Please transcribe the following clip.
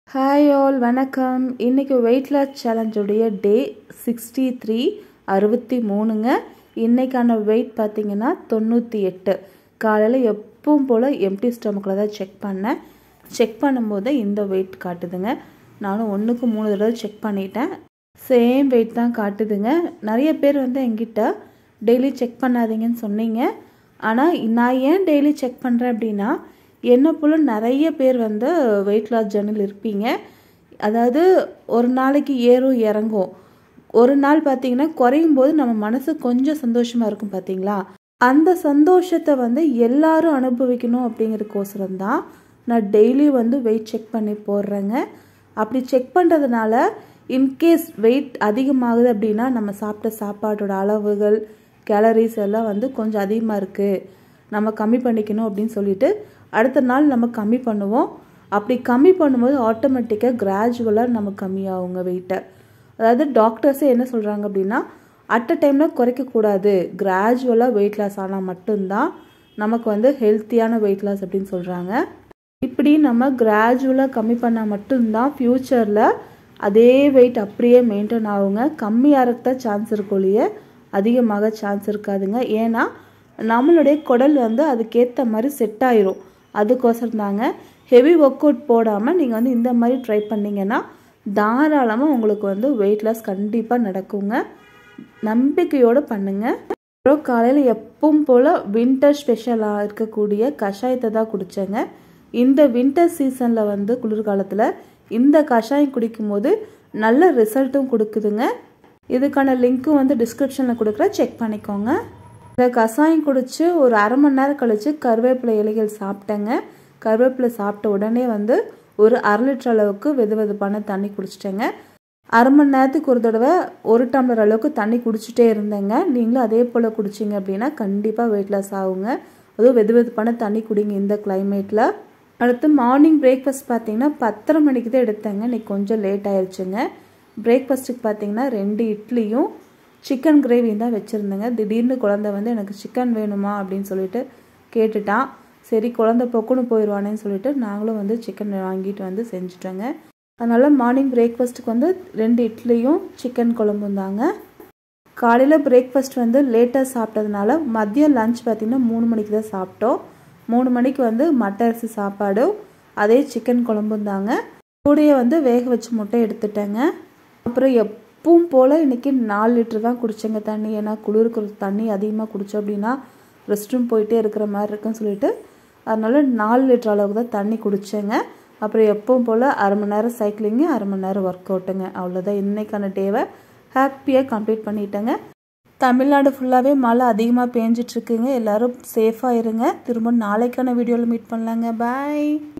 hi all வணக்கம் இன்றைக்கி weight loss சேலஞ்சுடைய டே சிக்ஸ்டி த்ரீ அறுபத்தி மூணுங்க இன்றைக்கான வெயிட் பார்த்தீங்கன்னா தொண்ணூற்றி எட்டு காலையில் எப்பவும் போல் எம்டி ஸ்டொமக்கில் தான் செக் பண்ணேன் செக் பண்ணும்போது இந்த வெயிட் காட்டுதுங்க நானும் ஒன்றுக்கு மூணு தடவை செக் பண்ணிட்டேன் சேம் வெயிட் தான் காட்டுதுங்க நிறைய பேர் வந்து என்கிட்ட டெய்லி செக் பண்ணாதீங்கன்னு சொன்னீங்க ஆனால் நான் ஏன் டெய்லி செக் பண்ணுறேன் அப்படின்னா என்ன போல் நிறைய பேர் வந்து வெயிட் லாஸ் ஜர்னில் இருப்பீங்க அதாவது ஒரு நாளைக்கு ஏறும் இறங்கும் ஒரு நாள் பார்த்தீங்கன்னா குறையும் போது நம்ம மனசு கொஞ்சம் சந்தோஷமாக இருக்கும் பார்த்தீங்களா அந்த சந்தோஷத்தை வந்து எல்லாரும் அனுபவிக்கணும் அப்படிங்கிறதுக்கோசரம் தான் நான் டெய்லி வந்து வெயிட் செக் பண்ணி போடுறேங்க அப்படி செக் பண்ணுறதுனால இன்கேஸ் வெயிட் அதிகமாகுது அப்படின்னா நம்ம சாப்பிட்ட சாப்பாட்டோட அளவுகள் கேலரிஸ் எல்லாம் வந்து கொஞ்சம் அதிகமாக இருக்குது நம்ம கம்மி பண்ணிக்கணும் அப்படின்னு சொல்லிட்டு அடுத்த நாள் நம்ம கம்மி பண்ணுவோம் அப்படி கம்மி பண்ணும்போது ஆட்டோமேட்டிக்காக கிராஜுவலாக நம்ம கம்மியாகுங்க வெயிட்டை அதாவது டாக்டர்ஸே என்ன சொல்கிறாங்க அப்படின்னா அட் அ டைமில் குறைக்கக்கூடாது கிராஜுவலாக வெயிட் லாஸ் ஆனால் மட்டும்தான் நமக்கு வந்து ஹெல்த்தியான வெயிட் லாஸ் அப்படின்னு சொல்கிறாங்க இப்படி நம்ம கிராஜுவலாக கம்மி பண்ணால் மட்டும்தான் ஃப்யூச்சரில் அதே வெயிட் அப்படியே மெயின்டைன் ஆகுங்க கம்மியாக தான் சான்ஸ் இருக்கொழிய அதிகமாக சான்ஸ் இருக்காதுங்க ஏன்னா நம்மளுடைய குடல் வந்து அதுக்கேற்ற மாதிரி செட் ஆயிரும் அதுக்கோசரம் தாங்க ஹெவி ஒர்க் அவுட் போடாமல் நீங்கள் வந்து இந்த மாதிரி ட்ரை பண்ணிங்கன்னா தாராளமாக உங்களுக்கு வந்து வெயிட் லாஸ் கண்டிப்பாக நடக்குங்க நம்பிக்கையோடு பண்ணுங்கள் அப்புறம் காலையில் எப்பவும் போல் வின்டர் ஸ்பெஷலாக இருக்கக்கூடிய கஷாயத்தை தான் குடித்தேங்க இந்த வின்டர் சீசனில் வந்து குளிர்காலத்தில் இந்த கஷாயம் குடிக்கும்போது நல்ல ரிசல்ட்டும் கொடுக்குதுங்க இதுக்கான லிங்க்கும் வந்து டிஸ்கிரிப்ஷனில் கொடுக்குறேன் செக் பண்ணிக்கோங்க இந்த கஷாயம் குடித்து ஒரு அரை மணி நேரம் கழித்து கருவேப்பிலை இலைகள் சாப்பிட்டேங்க கருவேப்பிலை சாப்பிட்ட உடனே வந்து ஒரு அரை லிட்டர் அளவுக்கு வெது வெதுப்பான தண்ணி குடிச்சிட்டேங்க அரை மணி நேரத்துக்கு ஒரு தடவை ஒரு டம்ளர் அளவுக்கு தண்ணி குடிச்சிட்டே இருந்தேங்க நீங்களும் அதே போல் குடிச்சிங்க அப்படின்னா கண்டிப்பாக வெயிட் லாஸ் ஆகுங்க அதுவும் வெது வெதுப்பான தண்ணி குடிங்க இந்த கிளைமேட்டில் அடுத்து மார்னிங் பிரேக்ஃபாஸ்ட் பார்த்தீங்கன்னா பத்தரை மணிக்கு தான் எடுத்தேங்க இன்னைக்கு கொஞ்சம் லேட் ஆயிடுச்சுங்க பிரேக்ஃபாஸ்ட்டுக்கு பார்த்தீங்கன்னா ரெண்டு இட்லியும் சிக்கன் கிரேவி தான் வச்சுருந்தேங்க திடீர்னு குழந்த வந்து எனக்கு சிக்கன் வேணுமா அப்படின்னு சொல்லிட்டு கேட்டுட்டான் சரி குழந்த பொக்குன்னு போயிடுவானேன்னு சொல்லிட்டு நாங்களும் வந்து சிக்கன் வாங்கிட்டு வந்து செஞ்சுட்டோங்க அதனால் மார்னிங் பிரேக்ஃபாஸ்ட்டுக்கு வந்து ரெண்டு இட்லியும் சிக்கன் குழம்பும் தாங்க காலையில் பிரேக்ஃபாஸ்ட் வந்து லேட்டாக சாப்பிட்டதுனால மதியம் லஞ்ச் பார்த்திங்கன்னா மூணு மணிக்கு தான் சாப்பிட்டோம் மூணு மணிக்கு வந்து மட்டை அரிசி சாப்பாடும் அதே சிக்கன் குழம்பும் தாங்க கூடையே வந்து வேக வச்ச முட்டை எடுத்துட்டேங்க அப்புறம் எப்பவும் போல் இன்றைக்கி நாலு லிட்டர் தான் குடித்தேங்க தண்ணி ஏன்னா குளிருக்கு தண்ணி அதிகமாக குடித்தோம் அப்படின்னா ரெஸ்ட் ரூம் போயிட்டே இருக்கிற மாதிரி இருக்குன்னு சொல்லிட்டு அதனால் நாலு லிட்டர் அளவுக்கு தான் தண்ணி குடித்தேங்க அப்புறம் எப்பவும் போல் அரை மணி நேரம் சைக்கிளிங்கு அரை மணி நேரம் ஒர்க் அவுட்டுங்க அவ்வளோதான் இன்றைக்கான டேவை ஹாப்பியாக கம்ப்ளீட் பண்ணிட்டேங்க தமிழ்நாடு ஃபுல்லாகவே மழை அதிகமாக பேஞ்சிட்ருக்குங்க எல்லோரும் சேஃபாக இருங்க திரும்ப நாளைக்கான வீடியோவில் மீட் பண்ணலாங்க பாய்